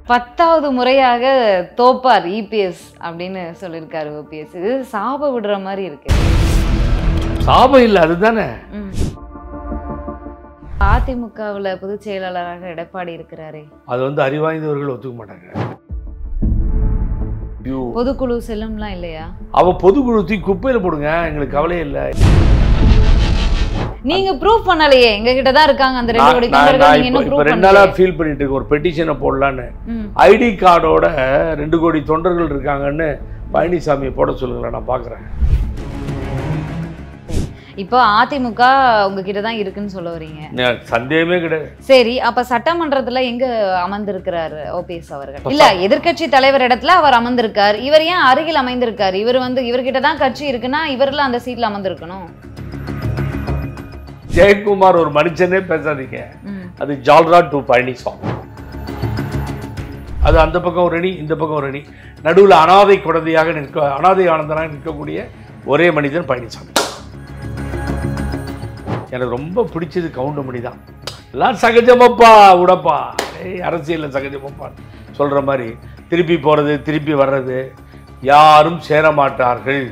பத்தாவது முறையாக தோப்பார் இபிஎஸ் அப்படின்னு சொல்லியிருக்காரு ஓபிஎஸ் இது சாப விடுற மாதிரி இருக்கு சாபம் இல்லை அதுதானே ம். அதிமுகவுல பொதுச் செயலாளராக எடப்பாடி இருக்கிறாரே அது வந்து அறிவாய்ந்தவர்கள் ஒத்துக்க மாட்டாங்க ஐயோ, பொதுக்குழு செல்லும்லாம் இல்லையா அவ பொதுக்குழு தூக்கி குப்பையில போடுங்க எங்களுக்கு கவலையே இல்லை நீங்க ப்ரூவ் பண்ணலையே எங்க கிட்ட தான் இருக்காங்க அந்த ரெண்டு நான் கோடி நான் தொண்டர்கள் நான் நீங்க இப்போ இன்னும் இப்போ ப்ரூவ் ரெண்டு நாளா பண்ணல ஃபீல் பண்ணிட்டு இருக்கேன் ஒரு பெட்டிஷனை போடலான்னு ம் ஐடி கார்டோட ரெண்டு கோடி தொண்டர்கள் இருக்காங்கன்னு பழனிசாமியை போட சொல்லுங்களேன் நான் பார்க்குறேன் இப்போ அதிமுக உங்ககிட்ட தான் இருக்குன்னு சொல்ல வரீங்க சந்தேகமே கிடையாது சரி அப்ப சட்டமன்றத்துல எங்க அமர்ந்திருக்கிறாரு ஓபிஎஸ் அவர்கள் இல்ல எதிர்க்கட்சி தலைவர் இடத்துல அவர் அமர்ந்திருக்கார் இவர் ஏன் அருகில் அமைந்திருக்கார் இவர் வந்து இவர்கிட்ட தான் கட்சி இருக்குன்னா இவர்ல அந்த சீட்ல அமர்ந்திருக்கணும் ஜெயக்குமார் ஒரு மனுஷனே பேசாதீங்க ம். அது ஜால்ரா டு பழனிசாமி அது அந்த பக்கம் ஒரு அணி இந்த பக்கம் ஒரு அணி நடுவில் அனாதை குழந்தையாக நிற்க அனாதை ஆனந்தனாக நிற்கக்கூடிய ஒரே மனிதன் பழனிசாமி எனக்கு ரொம்ப பிடிச்சது கவுண்டமணி தான் எல்லாம் சகஜமப்பா உடப்பா ஏய் அரசியலில் சகஜமப்பா சொல்கிற மாதிரி திருப்பி போகிறது திருப்பி வர்றது யாரும் சேர மாட்டார்கள்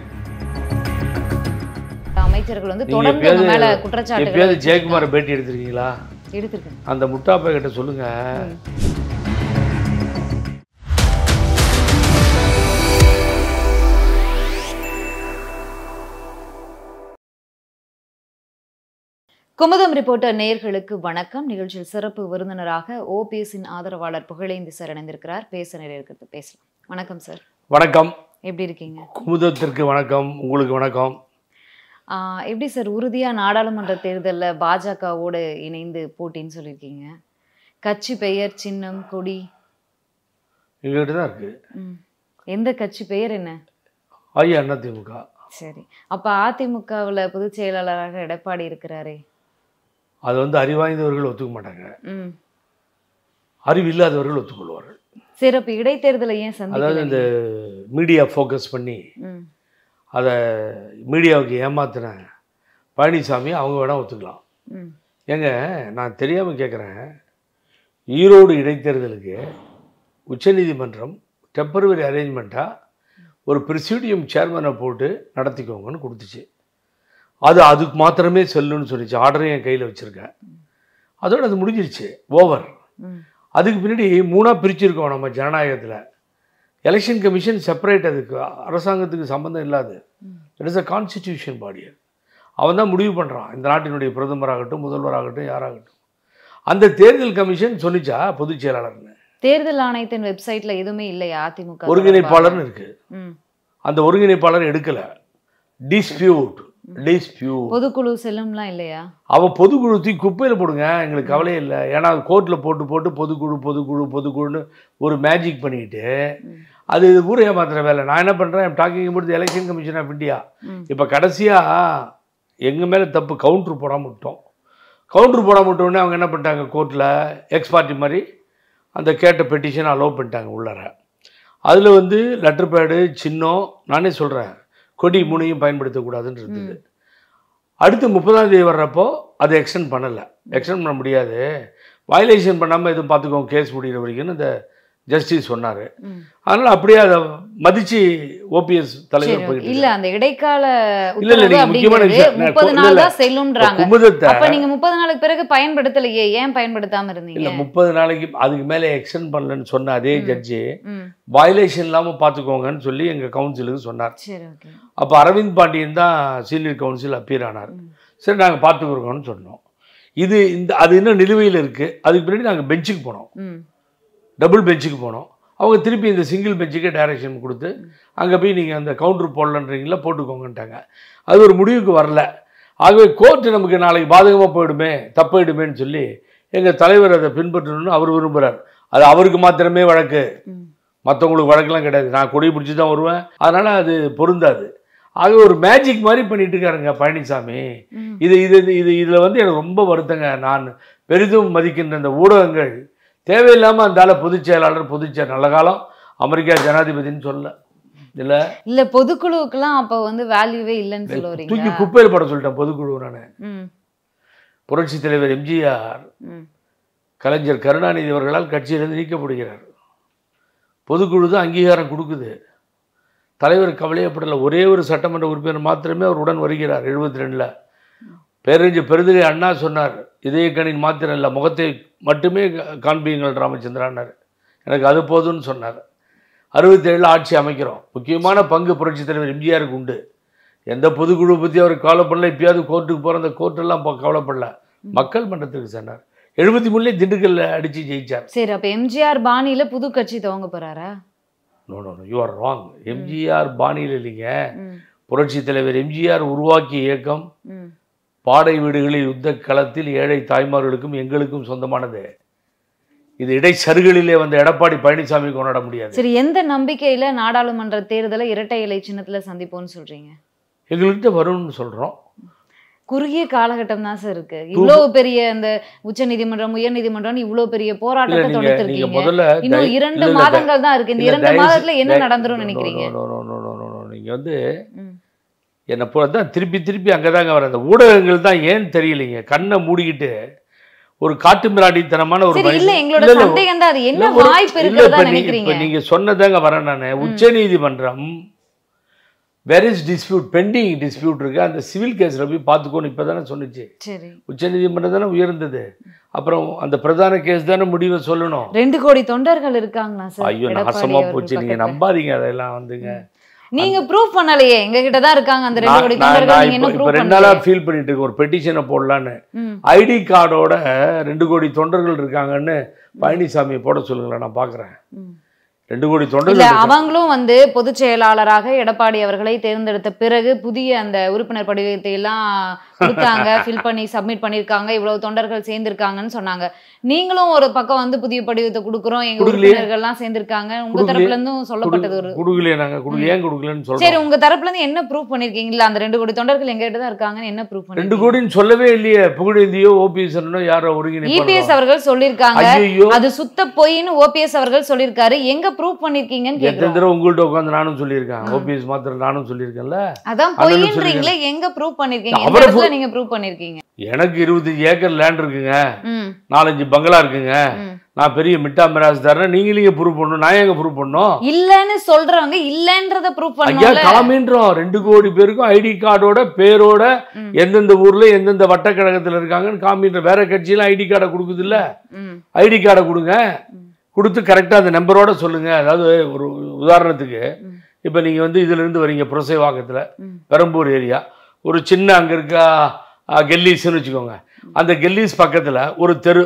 அமைச்சர்கள் வந்து நீங்க தொடர்ந்து உங்க மேல எப்பயாவது குற்றச்சாட்டுகள் எப்பயாவது ஜெயக்குமாரை பேட்டி எடுத்திருக்கீங்களா எடுத்திருக்கேன் அந்த முட்டாப்பை கிட்ட சொல்லுங்க குமுதம் ரிப்போர்ட்டர் நேயர்களுக்கு வணக்கம் நிகழ்ச்சியில் சிறப்பு விருந்தினராக ஓபிஎஸ்ஸின் ஆதரவாளர் புகழேந்தி சார் இணைந்திருக்கிறார் பேச நிறைய இருக்கிறது பேசலாம் வணக்கம் சார் வணக்கம் எப்படி இருக்கீங்க குமுதத்திற்கு வணக்கம் உங்களுக்கு வணக்கம் ஆஹ் எப்படி சார் உறுதியா நாடாளுமன்ற தேர்தல்ல பாஜகவோடு இணைந்து போட்டின்னு சொல்லியிருக்கீங்க கட்சி பெயர் சின்னம் கொடி எங்ககிட்ட தான் இருக்கு ம். எந்த கட்சி பெயர் என்ன ஐயா அண்ணா திமுக சரி அப்ப அதிமுகவுல பொதுச் செயலாளராக எடப்பாடி இருக்கிறாரே அது வந்து அறிவாய்ந்தவர்கள் ஒத்துக்க மாட்டாங்க ம் அறிவில்லாதவர்கள் ஒத்துக்கொள்வார்கள் சரி அப்ப இடைத்தேர்தலை ஏன் அதாவது சந்திக்கல இந்த மீடியா ஃபோக்கஸ் பண்ணி ம் அதை மீடியாவுக்கு ஏமாத்தின பழனிசாமி அவங்க வேணால் ஒத்துக்கலாம் ம் ஏங்க நான் தெரியாமல் கேட்குறேன் ஈரோடு இடைத்தேர்தலுக்கு உச்சநீதிமன்றம் டெம்பரவரி அரேஞ்ச்மெண்ட்டாக ஒரு பிரசிடியம் சேர்மனை போட்டு நடத்திக்கோங்கன்னு கொடுத்துச்சு அது அதுக்கு மாத்திரமே செல்லுன்னு சொல்லிச்சு ஆர்டரையும் என் கையில் வச்சுருக்கேன் அதோட அது முடிஞ்சிருச்சு ஓவர் ம் அதுக்கு பின்னாடி மூணாக பிரிச்சிருக்கோம் நம்ம ஜனநாயகத்தில் எலெக்ஷன் கமிஷன் செப்பரேட் அதுக்கு அரசாங்கத்துக்கு சம்மந்தம் இல்லாது it is a constitution body அவன் தான் முடிவு பண்ணுறான் இந்த நாட்டினுடைய பிரதமராகட்டும் முதல்வராகட்டும் யாராகட்டும் அந்த தேர்தல் கமிஷன் சொன்னிச்சா பொதுச் செயலாளர்னு தேர்தல் ஆணையத்தின் வெப்சைட்ல எதுவுமே இல்லையா அதிமுக ஒருங்கிணைப்பாளர்னு இருக்கு ம் அந்த ஒருங்கிணைப்பாளர் எடுக்கலை டிஸ்பியூட் டிஸ்பியூட் பொதுக்குழு செல்லும்லாம் இல்லையா அவ பொதுக்குழு தூக்கி குப்பையில் போடுங்க எங்களுக்கு கவலையே இல்லை ஏன்னா அது கோர்ட்டில் போட்டு போட்டு பொதுக்குழு பொதுக்குழு பொதுக்குழுன்னு ஒரு மேஜிக் பண்ணிட்டு அது இது ஊரே ஏமாத்துற வேலை நான் என்ன பண்ணுறேன் டாக்கிங் முடிஞ்ச எலெக்ஷன் கமிஷன் ஆஃப் இந்தியா ம். இப்போ கடைசியாக எங்கள் மேலே தப்பு கவுண்ட்ரு போடாமல் விட்டோம் கவுண்ட்ரு போடாமல் விட்டோடனே அவங்க என்ன பண்ணிட்டாங்க கோர்ட்டில் எக்ஸ் பார்ட்டி மாதிரி அந்த கேட்ட பெட்டிஷன் அலோவ் பண்ணிட்டாங்க உள்ளார அதில் வந்து லெட்டர் பேடு சின்னம் நானே சொல்கிறேன் கொடி மூணையும் பயன்படுத்தக்கூடாதுன்னு இருந்தது அடுத்து முப்பதாம் தேதி வர்றப்போ அதை எக்ஸ்டெண்ட் பண்ணலை எக்ஸ்டெண்ட் பண்ண முடியாது வயலேஷன் பண்ணாமல் எதுவும் பார்த்துக்கோங்க கேஸ் முடிகிற வரைக்கும்னு இந்த ஜஸ்டிஸ் சொன்னார் ம். அதனால் அப்படியே அதை மதித்து ஓபிஎஸ் சரி தலைவர் okay. போயிட்டு இல்ல அந்த இடைக்கால இல்ல, இல்ல, உத்தரவு நீங்க முக்கியமான அப்படிங்கிறது விஷயம். நான் முப்பது இல்ல, நாள் இல்ல. தான் செல்லும்ன்றாங்க குமுதத்தை அப்ப நீங்க முப்பது நாளுக்கு பிறகு பயன்படுத்தலையே ஏன் பயன்படுத்தாம இல்லை இருந்தீங்க முப்பது நாளைக்கு அதுக்கு மேலே எக்ஸ்டெண்ட் பண்ணலன்னு சொன்ன அதே ஜட்ஜி ம் வயலேஷன் இல்லாமல் பார்த்துக்கோங்கன்னு சொல்லி எங்கள் கவுன்சிலுக்கு சொன்னார் சரி ஓகே அப்போ அரவிந்த் பாண்டியன் தான் சீனியர் கவுன்சில் அப்பியர் ஆனார் சரி நாங்கள் பார்த்துக்குறோம்னு சொன்னோம் இது இந்த அது இன்னும் நிலுவையில் இருக்குது அதுக்கு பின்னாடி நாங்கள் பெஞ்சுக்கு போனோம் ம் டபுள் பெஞ்சுக்கு போனோம் அவங்க திருப்பி இந்த சிங்கிள் பெஞ்சுக்கே டைரக்ஷன் கொடுத்து அங்கே போய் நீங்கள் அந்த கவுண்டர் போடலன்றீங்களா போட்டுக்கோங்கன்ட்டாங்க அது ஒரு முடிவுக்கு வரல ஆகவே கோர்ட்டு நமக்கு நாளைக்கு பாதகமாக போயிடுமே தப்பாயிடுமேன்னு சொல்லி எங்கள் தலைவர் அதை பின்பற்றணும்னு அவர் விரும்புகிறார் அது அவருக்கு மாத்திரமே வழக்கு ம் மற்றவங்களுக்கு வழக்கெல்லாம் கிடையாது நான் கொடி பிடிச்சி தான் வருவேன் அதனால் அது பொருந்தாது ஆக ஒரு மேஜிக் மாதிரி பண்ணிட்டு இருக்காருங்க பழனிசாமி ம். இது இது இது- இது இதில் வந்து எனக்கு ரொம்ப வருத்தங்க நான் பெரிதும் மதிக்கின்ற இந்த ஊடகங்கள் தேவையில்லாமல் அந்த ஆளை பொதுச் செயலாளர் பொதுச் செயலர் நல்ல காலம் அமெரிக்கா ஜனாதிபதின்னு சொல்ல இல்லை இல்ல பொதுக்குழுவுக்குலாம் அப்ப வந்து வேல்யூவே இல்லைன்னு சொல்ல வரீங்க தூக்கி குப்பையில் போட சொல்லிட்டேன் பொதுக்குழு நான் ம் புரட்சித் தலைவர் எம்ஜிஆர் ம் கலைஞர் கருணாநிதி அவர்களால் கட்சியிலிருந்து நீக்கப்படுகிறார் பொதுக்குழு தான் அங்கீகாரம் கொடுக்குது தலைவர் கவலையப்படலை ஒரே ஒரு சட்டமன்ற உறுப்பினர் மாத்திரமே அவர் உடன் வருகிறார் எழுபத்தி ரெண்டில் பேரறிஞர் பெருந்தகை அண்ணா சொன்னார் இதயக்கணின் மாத்திரம் இல்லை முகத்தை மட்டுமே கா- காண்பியுங்கள் ராமச்சந்திரான்னார் எனக்கு அது போதும்னு சொன்னார் அறுபத்தேழில் ஆட்சி அமைக்கிறோம் முக்கியமான பங்கு புரட்சித் தலைவர் எம்ஜிஆருக்கு உண்டு எந்த பொதுக்குழு பற்றி அவர் கவலைப்படல இப்பயாவது கோர்ட்டுக்கு போகிற அந்த கோர்ட்டெல்லாம் ப- கவலைப்படல மக்கள் மன்றத்துக்கு சென்றார் எழுபத்தி மூணுலேயே திண்டுக்கல்ல அடித்து ஜெயிச்சார் சரி அப்ப எம்ஜிஆர் பாணியில புது கட்சி துவங்க போறாரா no no you are wrong MGR பாணியில் இல்லைங்க ம், புரட்சித் தலைவர் எம்ஜிஆர் உருவாக்கிய இயக்கம் ம். பாடை வீடுகளில் யுத்த களத்தில் ஏழை தாய்மார்களுக்கும் எங்களுக்கும் சொந்தமானது இது இடைச்சருகளிலே வந்த எடப்பாடி பழனிசாமி கொண்டாட முடியாது சரி எந்த நம்பிக்கையில நாடாளுமன்ற தேர்தலை இரட்டை இலை சின்னத்துல சந்திப்போம்னு சொல்றீங்க எங்கள்கிட்ட வரும்னு சொல்கிறோம் குறுகிய காலகட்டம் தான் சார் இருக்கு இவ்வளவு பெரிய இந்த உச்ச நீதிமன்றம் உயர் நீதிமன்றம் இவ்வளவு பெரிய இல்லை போராட்டத்தை நீங்கள் நீங்கள் தொடுத்திருக்கீங்க முதல்ல இன்னும் தயவு- இரண்டு இல்ல, இல்ல, மாதங்கள் தான் இருக்கு இந்த இல்ல, இரண்டு தயவு மாதத்துல என்ன தயவு- நடந்துரும் no, no, நினைக்கிறீங்க no, no, no, no, no, no. நீங்க வந்து ம். என்னை போ தான் திருப்பி திருப்பி அங்கே தாங்க வர அந்த ஊடகங்கள் தான் ஏன்னு தெரியலைங்க கண்ணை மூடிக்கிட்டு ஒரு காட்டு மிராண்டித்தனமான ஒரு சரி இல்ல மனிதன்- எங்களோட இல்ல, இல்ல, சந்தேகம் தான் அது என்ன இல்ல, ஒரு- வாய்ப்பு இல்ல, இருக்கிறதா இப்ப நீ- நினைக்கிறீங்க இப்ப நீங்க சொன்னதாங்க வரேன் நான் உச்ச நீதிமன்றம் where is dispute pending dispute இருக்கு அந்த சிவில் கேஸ்ல போய் பார்த்துக்கோன்னு இப்பதானே சொன்னுச்சு சரி உச்ச நீதிமன்றம் தானே உயர்ந்தது அப்புறம் அந்த பிரதான கேஸ் தானே முடிவை சொல்லணும் ரெண்டு கோடி தொண்டர்கள் இருக்காங்களா சார் ஐயோ எடப்பாடி நாசமா அவர்கள் போச்சு நீங்க பக்கத்துல. நம்பாதீங்க அதெல்லாம் வந்துங்க நீங்க ப்ரூவ் பண்ணலையே எங்க கிட்ட தான் இருக்காங்க அந்த ரெண்டு நான் கோடி நான் தொண்டர்கள் நான் நீங்க இப்போ என்ன இப்போ ப்ரூவ் ரெண்டு நாளா பண்ணல ஃபீல் பண்ணிட்டு இருக்கேன் ஒரு பெட்டிஷனை போடலான்னு ம் ஐடி கார்டோட ரெண்டு கோடி தொண்டர்கள் இருக்காங்கன்னு பழனிசாமி போட சொல்லுங்களேன் நான் பார்க்குறேன் ம். ரெண்டு கோடி இல்ல தொண்டர்கள் இருக்காங்க. அவங்களும் வந்து பொதுச் செயலாளராக எடப்பாடி அவர்களை தேர்ந்தெடுத்த பிறகு புதிய அந்த உறுப்பினர் படிவத்தை எல்லாம் கொடுத்தாங்க ஃபில் பண்ணி சப்மிட் பண்ணிருக்காங்க இவ்வளவு தொண்டர்கள் சேர்ந்திருக்காங்கன்னு சொன்னாங்க நீங்களும் ஒரு பக்கம் வந்து புதிய படிவத்தை கொடுக்குறோம் எங்க கொடுக்கலையே. உறுப்பினர்கள் எல்லாம் சேர்ந்திருக்காங்க உங்க கொடுக்கலையே. தரப்புல இருந்தும் சொல்லப்பட்டது ஒரு கொடுக்கலையே நாங்க கொடுக்கல ஏன் கொடுக்கலன்னு சரி சொல்றோம் உங்க தரப்புல இருந்து என்ன ப்ரூவ் பண்ணிருக்கீங்களா அந்த ரெண்டு கோடி தொண்டர்கள் எங்க கிட்ட தான் இருக்காங்கன்னு என்ன ப்ரூவ் ரெண்டு பண்ணி கோடின்னு சொல்லவே இல்லையே புகழேந்தியோ ஓபிஎஸ்னோ யாரோ ஒருங்கிணைப்பாளரோ. இபிஎஸ் அவர்கள் சொல்லிருக்காங்க ஐயையோ அது சுத்த பொய்ன்னு ஓபிஎஸ் அவர்கள் சொல்லிருக்காரு எங்க ப்ரூவ் பண்ணிருக்கீங்கன்னு எத்தனை கேக்குறோம் தடவை உங்கள்கிட்ட உட்காந்து நானும் சொல்லியிருக்கேன் ஓபிஎஸ் மாத்திரம் நானும் சொல்லியிருக்கேன்ல அதான் அதுன்னு பொய்ன்றீங்களே எங்க ப்ரூவ் பண்ணிருக்கீங்க எந்த அவரை இடத்துல நீங்க ப்ரூவ் பண்ணிருக்கீங்க எனக்கு இருபத்தஞ்சு ஏக்கர் லேண்ட் இருக்குங்க ம் நாலஞ்சு பங்களா இருக்குங்க ம். நான் பெரிய மிட்டா மிராஸ் தரேன் நீங்களே ப்ரூவ் பண்ணணும் நான் எங்க ப்ரூவ் பண்ணணும் இல்லன்னு சொல்றவங்க இல்லன்றத ப்ரூவ் ஐயா பண்ணல காமின்றோம் ரெண்டு கோடி பேருக்கும் ஐடி கார்டோட பேரோட ம். எந்தெந்த ஊர்ல எந்தெந்த வட்டக்கழகத்துல இருக்காங்கன்னு காமின்ற வேற கட்சியெல்லாம் ஐடி கார்டை கொடுக்குது இல்ல ம் ஐடி கார்டை கொடுங்க கொடுத்து கரெக்டா அந்த நம்பரோட சொல்லுங்க அதாவது ஒரு உதாரணத்துக்கு ம். இப்போ நீங்க வந்து இதுல இருந்து வரீங்க புரசைவாக்கத்துல ம். பெரம்பூர் ஏரியா ஒரு சின்ன அங்க இருக்க ஆ, கெல்லீஸ்னு வச்சுக்கோங்க அந்த கெல்லீஸ் பக்கத்துல ஒரு தெரு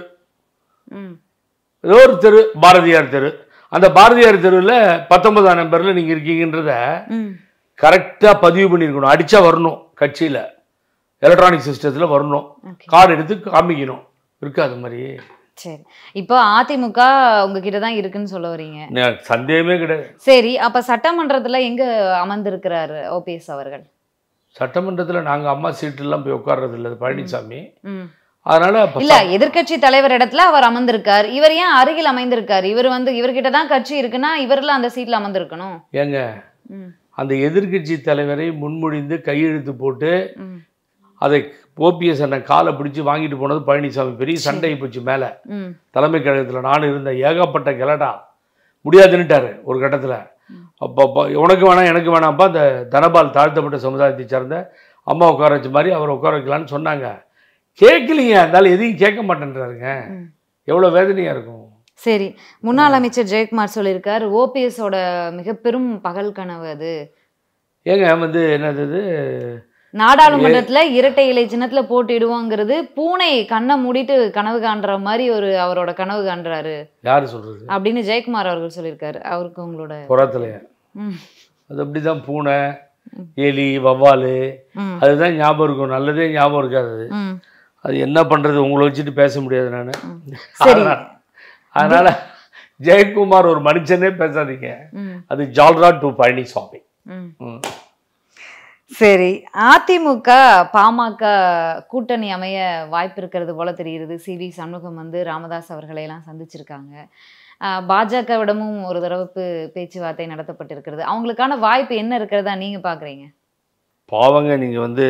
ம் ஏதோ ஒரு தெரு பாரதியார் தெரு அந்த பாரதியார் தெருவில் பத்தொன்பதாம் நம்பரில் நீங்கள் இருக்கீங்கன்றத ம் கரெக்டாக பதிவு பண்ணியிருக்கணும் அடிச்சா வரணும் கட்சியில் எலக்ட்ரானிக் சிஸ்டத்தில் வரணும் ஓகே கார்டு எடுத்து காமிக்கணும் இருக்காது மாதிரி சரி இப்போ அதிமுக உங்ககிட்ட தான் இருக்குன்னு சொல்ல வரீங்க எனக்கு சந்தேகமே கிடையாது சரி அப்ப சட்டமன்றத்துல எங்க அமர்ந்திருக்கிறாரு ஓபிஎஸ் அவர்கள் சட்டமன்றத்தில் நாங்கள் அம்மா சீட்டுலாம் போய் உட்கார்றது இல்லை பழனிசாமி ம் அதனால அப்ப இல்ல எதிர்க்கட்சி தலைவர் இடத்துல அவர் அமர்ந்திருக்கார் இவர் ஏன் அருகில் அமைந்திருக்கார் இவர் வந்து இவர்கிட்ட தான் கட்சி இருக்குன்னா இவர்ல அந்த சீட்ல அமர்ந்திருக்கணும் ஏங்க ம் அந்த எதிர்க்கட்சி தலைவரை முன்மொழிந்து கையெழுத்து போட்டு ம் அதை ஓபிஎஸ் அண்ணன் காலை பிடிச்சி வாங்கிட்டு போனது பழனிசாமி பெரிய சண்டை போச்சு மேலே ம் தலைமை கழகத்தில் நான் இருந்த ஏகப்பட்ட கலடா முடியாதுன்னுட்டாரு ஒரு கட்டத்தில் அப்போ அப்போ உனக்கு வேணாம் எனக்கு வேணாம்ப்பா அந்த தனபால் தாழ்த்தப்பட்ட சமுதாயத்தை சார்ந்த அம்மா உட்கார வச்ச மாதிரி அவர் உட்கார வைக்கலான்னு சொன்னாங்க கேட்கலீங்க அதனால எதையும் கேட்க மாட்டேன்றாருங்க ம். எவ்வளோ வேதனையாக இருக்கும் சரி முன்னாள் அமைச்சர் ஜெயக்குமார் சொல்லியிருக்கார் ஓபிஎஸ் ஓட மிக பெரும் பகல் கனவு அது ஏங்க வந்து என்னது இது நாடாளுமன்றத்துல இரட்டை இலை சின்னத்துல போட்டிடுவோங்கிறது பூனை கண்ணை மூடிட்டு கனவு காண்ற மாதிரி ஒரு அவரோட கனவு காண்றாரு யார் சொல்கிறது அப்படின்னு ஜெயக்குமார் அவர்கள் சொல்லியிருக்காரு அவருக்கு உங்களோட புறத்துலையே ம், அது அப்படி தான் பூனை எலி வவ்வால் ம், அதுதான் ஞாபகம் இருக்கும் நல்லதே ஞாபகம் இருக்காது அது. ம். அது என்ன பண்ணுறது உங்களை வச்சுட்டு பேச முடியாது நான் சரி அதனால் ஜெயக்குமார் ஒரு மனுஷனே பேசாதீங்க ம், அது ஜால்ரா டு பழனிசாமி ம். ம். சரி அதிமுக பாமக கூட்டணி அமைய வாய்ப்பு இருக்கிறது போல தெரிகிறது சி வி சண்முகம் வந்து ராமதாஸ் அவர்களை எல்லாம் சந்திச்சிருக்காங்க ஆஹ் பாஜகவிடமும் ஒரு தடவை பே- பேச்சுவார்த்தை நடத்தப்பட்டிருக்கிறது அவங்களுக்கான வாய்ப்பு என்ன இருக்கிறதா நீங்க பாக்குறீங்க பாவங்க நீங்கள் வந்து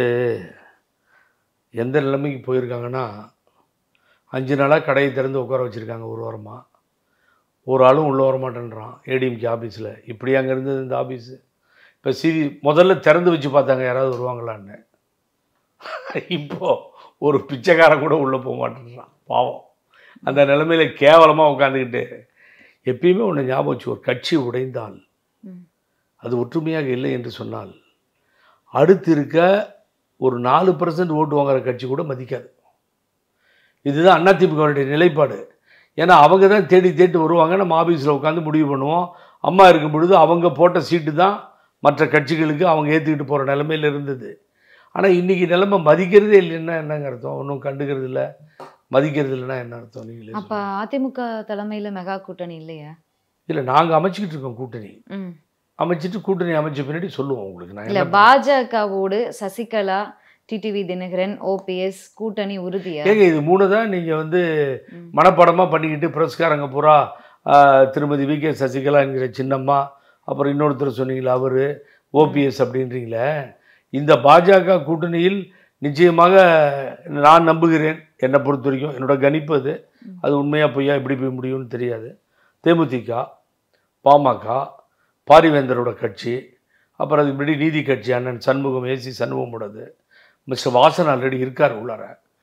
எந்த நிலைமைக்கு போயிருக்காங்கன்னா அஞ்சு நாளாக கடையை திறந்து உட்கார வச்சுருக்காங்க ஒரு வாரமாக ஒரு ஆளும் உள்ளே வர மாட்டேன்றான் ஏடிஎம்கே ஆஃபீஸில் இப்படி அங்கே இருந்தது இந்த ஆஃபீஸு இப்போ சிவி முதல்ல திறந்து வச்சு பார்த்தாங்க யாராவது வருவாங்களான்னு இப்போ ஒரு பிச்சைக்காரன் கூட உள்ளே போக மாட்டேன்றான் பாவம் அந்த நிலைமையில கேவலமாக உட்காந்துக்கிட்டு எப்பயுமே ஒன்று ஞாபகம் வச்சு ஒரு கட்சி உடைந்தால் ம். அது ஒற்றுமையாக இல்லை என்று சொன்னால் அடுத்து இருக்க ஒரு நாலு பர்சன்ட் ஓட்டு வாங்குற கட்சி கூட மதிக்காது இதுதான் அதிமுகவுடைய நிலைப்பாடு ஏன்னா அவங்க தான் தேடி தேடி வருவாங்க நம்ம ஆஃபீஸில் உட்காந்து முடிவு பண்ணுவோம் அம்மா இருக்கும் பொழுது அவங்க போட்ட சீட்டு தான் மற்ற கட்சிகளுக்கு அவங்க ஏற்றுக்கிட்டு போகிற நிலைமையில் இருந்தது ஆனால் இன்றைக்கி நிலைமை மதிக்கிறதே இல்லைன்னா என்னங்க அர்த்தம் ஒன்றும் கண்டுக்கிறது இல்லை மதிக்கிறது இல்லைன்னா என்ன அர்த்தம் நீங்களே அப்ப அதிமுக தலைமையில மெகா கூட்டணி இல்லையா இல்லை நாங்கள் அமைச்சிக்கிட்டு இருக்கோம் கூட்டணி ம். அமைச்சிட்டு கூட்டணி அமைச்ச பின்னாடி சொல்லுவோம் உங்களுக்கு நான் இல்ல என்ன பாஜகவோடு சசிகலா டிடிவி தினகரன் ஓபிஎஸ் கூட்டணி உறுதியா ஏங்க இது மூணு தான் நீங்கள் வந்து ம். மனப்பாடமாக பண்ணிக்கிட்டு பிரஸ்காரங்க பூரா ஆஹ், திருமதி வி கே சசிகலா என்கிற சின்னம்மா அப்புறம் இன்னொருத்தர் சொன்னீங்களா அவர் ஓபிஎஸ் அப்படின்றீங்களே இந்த பாஜக கூட்டணியில் நிச்சயமாக நான் நம்புகிறேன் என்னை பொறுத்த வரைக்கும் என்னோட கணிப்பு அது அது உண்மையாக பொய்யா எப்படி போய் முடியும்னு தெரியாது தேமுதிக பாமக பாரிவேந்தரோட கட்சி அப்புறம் அதுக்கு முன்னாடி நீதி கட்சி அண்ணன் சண்முகம் ஏசி சண்முகமோடது மிஸ்டர் வாசன் ஆல்ரெடி இருக்கார் உள்ளார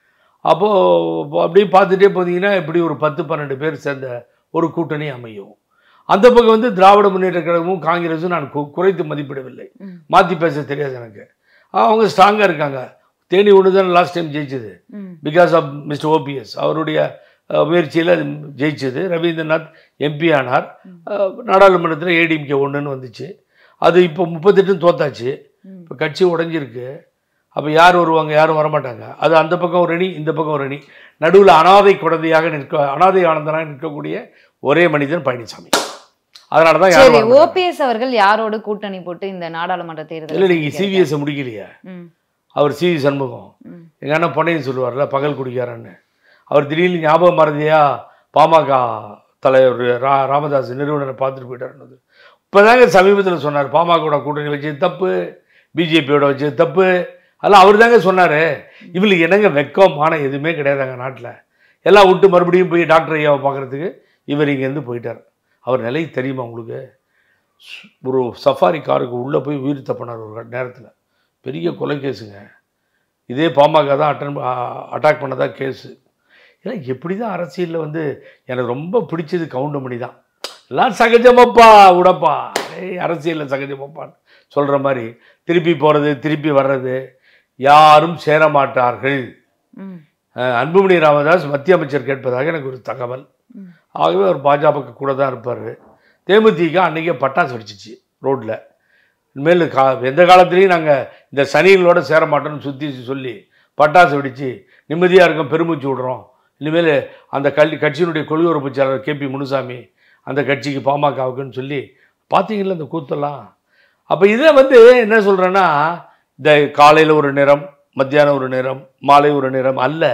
அப்போது அப்படியே பார்த்துட்டே போனீங்கன்னா இப்படி ஒரு பத்து பன்னெண்டு பேர் சேர்ந்த ஒரு கூட்டணி அமையும் அந்த பக்கம் வந்து திராவிட முன்னேற்ற கழகமும் காங்கிரஸும் நான் கு- குறைத்து மதிப்பிடவில்லை ம். மாற்றி பேச தெரியாது எனக்கு அவங்க ஸ்ட்ராங்காக இருக்காங்க தேனி ஒன்று தான் லாஸ்ட் டைம் ஜெயிச்சது ம். பிகாஸ் ஆஃப் மிஸ்டர் ஓபிஎஸ் அவருடைய முயற்சியில் அது ஜெயிச்சது ரவீந்திரநாத் எம்பி ஆனார் நாடாளுமன்றத்தில் ஏடிஎம்கே ஒன்றுன்னு வந்துச்சு அது இப்போ முப்பத்தெட்டுன்னு தோத்தாச்சு ம். இப்போ கட்சி உடைஞ்சிருக்கு அப்போ யார் வருவாங்க யாரும் வரமாட்டாங்க அது அந்த பக்கம் ஒரு அணி இந்த பக்கம் ஒரு அணி நடுவில் அனாதை குழந்தையாக நிற்க அனாதை ஆனந்தனாக நிற்கக்கூடிய ஒரே மனிதன் பழனிசாமி அதனால தான் சரி யாரும் ஓபிஎஸ் அவர்கள் யாரோட கூட்டணி போட்டு இந்த நாடாளுமன்ற இல்லை தேர்தல் நீங்கள் சிவிஎஸ் முடிக்கலையே ம். அவர் சிவி சண்முகம் ம். எங்கள் அண்ணன் பொன்னையன் சொல்லுவார்ல பகல் குடிக்காரன்னு அவர் திடீர்னு ஞாபகம் மறதியா பாமக தலைவர் ரா ராமதாஸ் நிறுவனரை பார்த்துட்டு போயிட்டாருன்னு இப்போதாங்க சமீபத்தில் சொன்னார் பாமகவோட கூட்டணி வச்சது தப்பு பிஜேபியோட வச்சது தப்பு அதெல்லாம் அவர் தாங்க சொன்னார் இவங்களுக்கு என்னங்க வெக்கம் மானம் எதுவுமே கிடையாதாங்க நாட்டில் எல்லாம் விட்டு மறுபடியும் போய் டாக்டர் ஐயாவை பார்க்குறதுக்கு இவர் இங்கேருந்து போயிட்டார் அவர் நிலை தெரியுமா உங்களுக்கு ஒரு சஃபாரி காருக்கு உள்ளே போய் உயிர் தப்பினார் ஒரு நேரத்தில் பெரிய கொலை கேஸுங்க இதே பாமக தான் அட்டன் அட்டாக் பண்ணதா கேஸு ஏன்னா எப்படி தான் அரசியலில் வந்து எனக்கு ரொம்ப பிடிச்சது கவுண்டமணி தான் எல்லாம் சகஜமாப்பா விடப்பா ஏய் அரசியலில் சகஜமாப்பான்னு சொல்கிற மாதிரி திருப்பி போகிறது திருப்பி வர்றது யாரும் சேர மாட்டார்கள் ம். அஹ் அன்புமணி ராமதாஸ் மத்திய அமைச்சர் கேட்பதாக எனக்கு ஒரு தகவல் ம். ஆகவே அவர் பாஜக கூட தான் இருப்பார் தேமுதிக அன்றைக்கே பட்டாசு வெடிச்சிச்சு ரோட்டில் இனிமேல் கா எந்த காலத்துலேயும் நாங்கள் இந்த சனிகளோட சேர மாட்டோம்னு சுற்றி சொல்லி பட்டாசு வெடித்து நிம்மதியாக இருக்கும் பெருமூச்சு விடுறோம் இனிமேல் அந்த கல்வி கட்சியினுடைய கொள்கை உறுப்பிச்சாளர் கே பி முனுசாமி அந்த கட்சிக்கு பாமகவுக்குன்னு சொல்லி பார்த்தீங்களா இந்த கூத்தெல்லாம் அப்போ இதில் வந்து என்ன சொல்கிறேன்னா இந்த காலையில் ஒரு நிறம் மத்தியானம் ஒரு நிறம் மாலை ஒரு நிறம் அல்ல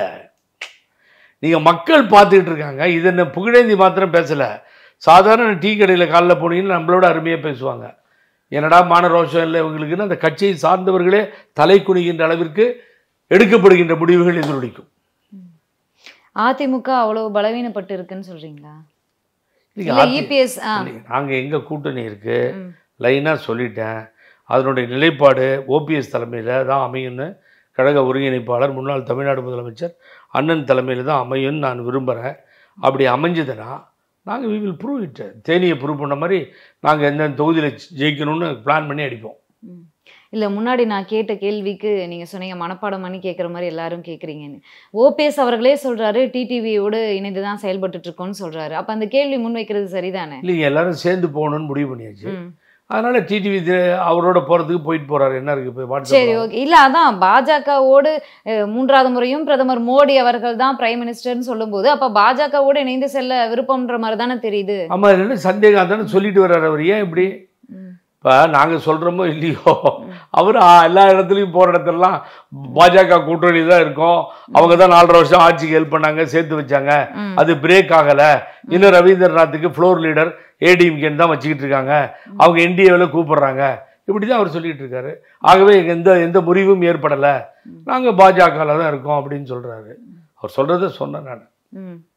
நீங்கள் மக்கள் பார்த்துக்கிட்டு இருக்காங்க இது என்ன புகழேந்தி மாத்திரம் பேசலை சாதாரண டீ கடையில் காலைல போனீங்கன்னா நம்மளோட அருமையாக பேசுவாங்க என்னடா மான ரோஷம் இல்லை இவங்களுக்குன்னு அந்த கட்சியை சார்ந்தவர்களே தலை குனிகின்ற அளவிற்கு எடுக்கப்படுகின்ற முடிவுகள் எதிரொலிக்கும் அதிமுக அவ்வளவு பலவீனப்பட்டு இருக்குன்னு சொல்றீங்களா நீங்க இல்ல ஆத்தி- இபிஎஸ் ஆ இல்லைங்க, நாங்க எங்க கூட்டணி இருக்கு ம். லைனா சொல்லிட்டேன் அதனுடைய நிலைப்பாடு ஓபிஎஸ் தலைமையில் தான் அமையும்னு கழக ஒருங்கிணைப்பாளர் முன்னாள் தமிழ்நாடு முதலமைச்சர் அண்ணன் தலைமையில் தான் அமையும்னு நான் விரும்புகிறேன் அப்படி அமைஞ்சதுன்னா நாங்கள் வி வில் ப்ரூவ் இட் தேனியை ப்ரூவ் பண்ண மாதிரி நாங்கள் எந்த தொகுதியில் ஜெயிக்கணும்னு பிளான் பண்ணி அடிப்போம் ம். இல்ல முன்னாடி நான் கேட்ட கேள்விக்கு நீங்க சொன்னீங்க மனப்பாடம் பண்ணி கேட்குற மாதிரி எல்லாரும் கேட்குறீங்கன்னு ஓபிஎஸ் அவர்களே சொல்றாரு டிடிவியோடு இணைந்து தான் செயல்பட்டுட்டு இருக்கோம்னு சொல்றாரு அப்ப அந்த கேள்வி முன்வைக்கிறது சரிதானே இல்லைங்க எல்லாரும் சேர்ந்து போகணும்னு முடிவு பண்ணியாச்சு ம். அதனால டிடிவி அவரோட போகிறதுக்கு போயிட்டு போகிறாரு என்ன இருக்குது இப்போ சரி வாட்ஸ்அப் ஓகே இல்ல அதான் பாஜகவோடு அஹ், மூன்றாவது முறையும் பிரதமர் மோடி அவர்கள் தான் பிரைம் மினிஸ்டர்னு சொல்லும்போது அப்ப பாஜகவோடு இணைந்து செல்ல விருப்பம்ன்ற மாதிரி தானே தெரியுது ஆமாம் என்ன சந்தேகம் தானே சொல்லிட்டு வர்றாரு அவர் ஏன் இப்படி ம். இப்போ நாங்கள் சொல்கிறோமோ இல்லையோ அவர் எல்லா இடத்துலையும் போகிற இடத்துலலாம் பாஜக கூட்டணி தான் இருக்கும் அவங்க தான் நாலரை வருஷம் ஆட்சிக்கு ஹெல்ப் பண்ணாங்க சேர்த்து வச்சாங்க ம். அது பிரேக் ஆகலை இன்னும் ரவீந்திரநாத்துக்கு ஃப்ளோர் லீடர் ஏடிஎம்கேன்னு தான் வச்சுக்கிட்டு இருக்காங்க அவங்க என்டிஏவில் கூப்பிடுறாங்க இப்படி தான் அவர் சொல்லிட்டு இருக்காரு ஆகவே எங்க எந்த எந்த முறிவும் ஏற்படலை நாங்கள் பாஜகவில் தான் இருக்கோம் அப்படின்னு சொல்கிறாரு அவர் சொல்கிறத சொன்னேன் நான் ம்.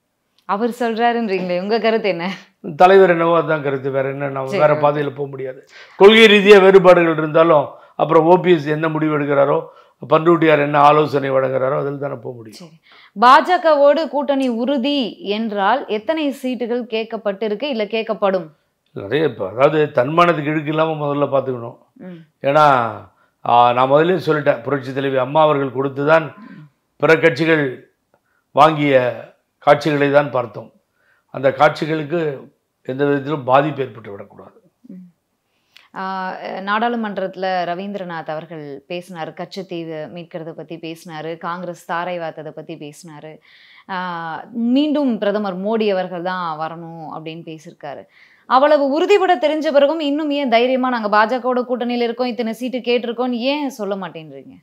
அவர் சொல்றாருன்றீங்களே உங்க கருத்து என்ன தலைவர் என்னவோ அதான் கருத்து வேற என்ன நம்ம வேற பாதையில் போக முடியாது கொள்கை ரீதியாக வேறுபாடுகள் இருந்தாலும் அப்புறம் ஓபிஎஸ் என்ன முடிவு எடுக்கிறாரோ பண்ருட்டியார் என்ன ஆலோசனை வழங்குறாரோ அதில் தானே போக முடியும் சரி பாஜகவோடு கூட்டணி உறுதி என்றால் எத்தனை சீட்டுகள் கேட்கப்பட்டிருக்கு இல்ல கேட்கப்படும் நிறைய இப்போ அதாவது தன்மானத்துக்கு இழுக்கு இல்லாமல் முதல்ல பார்த்துக்கணும் ம். ஏன்னா ஆ, நான் முதல்ல சொல்லிட்டேன் புரட்சி தலைவி அம்மா அவர்கள் கொடுத்து தான் பிற கட்சிகள் வாங்கிய காட்சிகளை தான் பார்த்தோம் அந்த காட்சிகளுக்கு எந்த விதத்திலும் பாதிப்பு ஏற்பட்டு விடக்கூடாது ஆஹ் நாடாளுமன்றத்துல ரவீந்திரநாத் அவர்கள் பேசினார் கச்சத்தீவு மீட்கிறத பத்தி பேசினாரு காங்கிரஸ் தாரை வாத்ததை பத்தி பேசினாரு ஆஹ் மீண்டும் பிரதமர் மோடி அவர்கள் தான் வரணும் அப்படின்னு பேசியிருக்காரு அவ்வளவு உறுதிபட தெரிஞ்ச பிறகும் இன்னும் ஏன் தைரியமா நாங்க பாஜகவோட கூட்டணியில இருக்கோம் இத்தனை சீட்டு கேட்டிருக்கோம்னு ஏன் சொல்ல மாட்டேன்றீங்க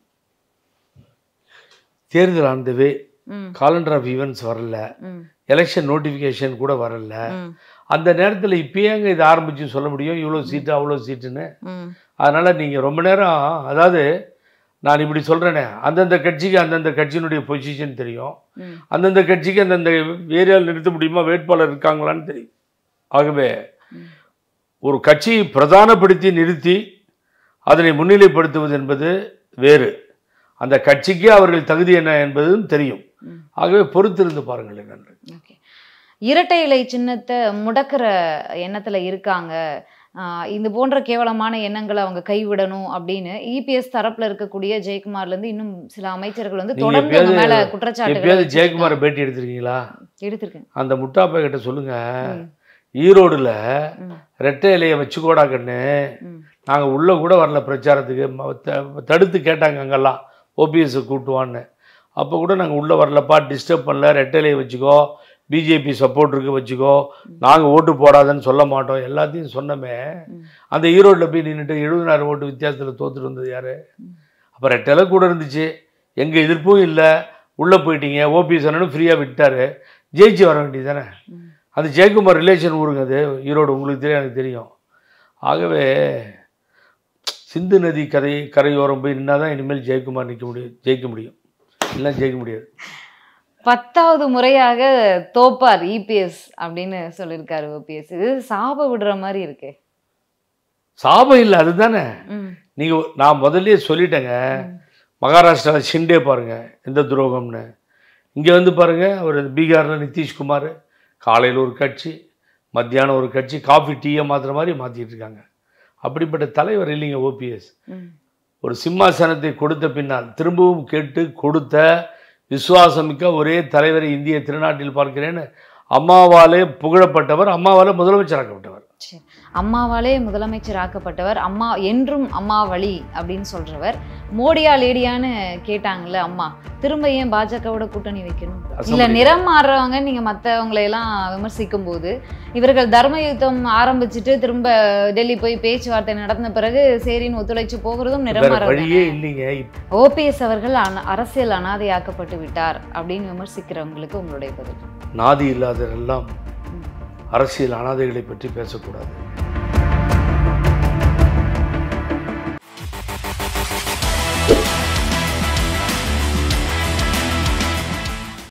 தேர்தல் ஆனதுவே ம் காலண்டர் ஆஃப் ஈவெண்ட்ஸ் வரல ம் எலெக்ஷன் நோட்டிஃபிகேஷன் கூட வரல ம் அந்த நேரத்தில் இப்போயேங்க இதை ஆரம்பிச்சு சொல்ல முடியும் இவ்வளோ சீட்டு அவ்வளோ சீட்டுன்னு ம் அதனால் நீங்கள் ரொம்ப நேரம் அதாவது நான் இப்படி சொல்கிறேனே அந்தந்த கட்சிக்கு அந்தந்த கட்சியினுடைய பொசிஷன் தெரியும் ம் அந்தந்த கட்சிக்கு அந்தந்த ஏரியாவில் நிறுத்த முடியுமா வேட்பாளர் இருக்காங்களான்னு தெரியும் ஆகவே ம். ஒரு கட்சியை பிரதானப்படுத்தி நிறுத்தி அதனை முன்னிலைப்படுத்துவது என்பது வேறு அந்த கட்சிக்கு அவர்கள் தகுதி என்ன என்பதும் தெரியும் ம். ஆகவே பொறுத்திருந்து பாருங்கள் என்னென்று ஓகே இரட்டை இலை சின்னத்தை முடக்கிற எண்ணத்துல இருக்காங்க ஆஹ் இது போன்ற கேவலமான எண்ணங்களை அவங்க கைவிடணும் அப்படின்னு இபிஎஸ் தரப்புல இருக்கக்கூடிய ஜெயக்குமார்ல இருந்து இன்னும் சில அமைச்சர்கள் வந்து நீங்க தொடர்ந்து அவங்க மேல எப்பயாவது- குற்றச்சாட்டுகள் எப்பயாவது ஜெயக்குமாரை பேட்டி எடுத்திருக்கீங்களா எடுத்திருக்கேன் அந்த முட்டாப்பா கிட்ட சொல்லுங்க ம். ஈரோடுல ம். ரெட்டை இலையை வச்சுக்கோடா கண்ணு ம். நாங்கள் உள்ளே கூட வரல பிரச்சாரத்துக்கு ம- த- தடுத்து கேட்டாங்க அங்கெல்லாம் ஓபிஎஸ் கூட்டுவான்னு அப்போ கூட நாங்கள் உள்ளே வரலப்பா டிஸ்டர்ப் பண்ணல ரெட்டை இலையை வச்சுக்கோ பிஜேபி சப்போர்ட் இருக்கு வச்சுக்கோ நாங்கள் ஓட்டு போடாதன்னு சொல்ல மாட்டோம் எல்லாத்தையும் சொன்னமே ம். அந்த ஈரோட்டில் போய் நின்றுட்டு எழுபதாயிரம் ஓட்டு வித்தியாசத்தில் தோத்துட்டு வந்தது யார் அப்போ ரெட்டை இலை கூட இருந்துச்சு எங்கள் எதிர்ப்பும் இல்லை உள்ளே போயிட்டீங்க ஓபிஎஸ் அண்ணனும் ஃப்ரீயாக விட்டாரு ஜெயிச்சு வர வேண்டியது தானே ம். அது ஜெயக்குமார் ரிலேஷன் ஊருங்க அது ஈரோடு உங்களுக்கு தெரியும் எனக்கு தெரியும் ஆகவே சிந்து நதி கரை கரையோரம் போய் நின்னா தான் இனிமேல் ஜெயக்குமார் நிற்க முடியும் ஜெயிக்க முடியும் இல்லை ஜெயிக்க முடியாது பத்தாவது முறையாக தோப்பார் இபிஎஸ் அப்படின்னு சொல்லியிருக்காரு ஓபிஎஸ் இது சாப விடுற மாதிரி இருக்கு சாபம் இல்லை அதுதானே ம். நீங்கள் நான் முதல்லயே சொல்லிட்டேங்க மகாராஷ்டிரா ஷிண்டே பாருங்க எந்த துரோகம்னு இங்கே வந்து பாருங்க அவர் பீகாரில் நிதிஷ்குமார் காலையில் ஒரு கட்சி மத்தியானம் ஒரு கட்சி காஃபி டீயை மாற்றுற மாதிரி மாற்றிட்டு இருக்காங்க அப்படிப்பட்ட தலைவர் இல்லைங்க ஓபிஎஸ் ம். ஒரு சிம்மாசனத்தை கொடுத்த பின்னால் திரும்பவும் கேட்டு கொடுத்த விசுவாசமிக்க ஒரே தலைவரை இந்திய திருநாட்டில் பார்க்கிறேன்னு அம்மாவாலே புகழப்பட்டவர் அம்மாவாலே முதலமைச்சராக்கப்பட்டவர் சரி அம்மாவாலே முதலமைச்சர் ஆக்கப்பட்டவர் அம்மா என்றும் அம்மா வழி அப்படின்னு சொல்றவர் மோடியா லேடியான்னு கேட்டாங்கல்ல அம்மா திரும்ப ஏன் பாஜகவோட கூட்டணி வைக்கணும் இல்ல அசம்பிளி. நிறம் மாறுறவங்க நீங்க மத்தவங்களை எல்லாம் விமர்சிக்கும் போது இவர்கள் தர்ம யுத்தம் ஆரம்பிச்சுட்டு திரும்ப டெல்லி போய் பேச்சுவார்த்தை நடந்த பிறகு சரின்னு ஒத்துழைச்சு போகிறதும் நிறம் வேற மாறுறது வழியே இல்லைங்க இப்ப ஓபிஎஸ் அவர்கள் அன- அரசியல் அனாதையாக்கப்பட்டு விட்டார் அப்படின்னு விமர்சிக்கிறவங்களுக்கு உங்களுடைய பதில் நாதி இல்லாதவரெல்லாம் அரசியல் அனாதைகளை பற்றி பேசக்கூடாது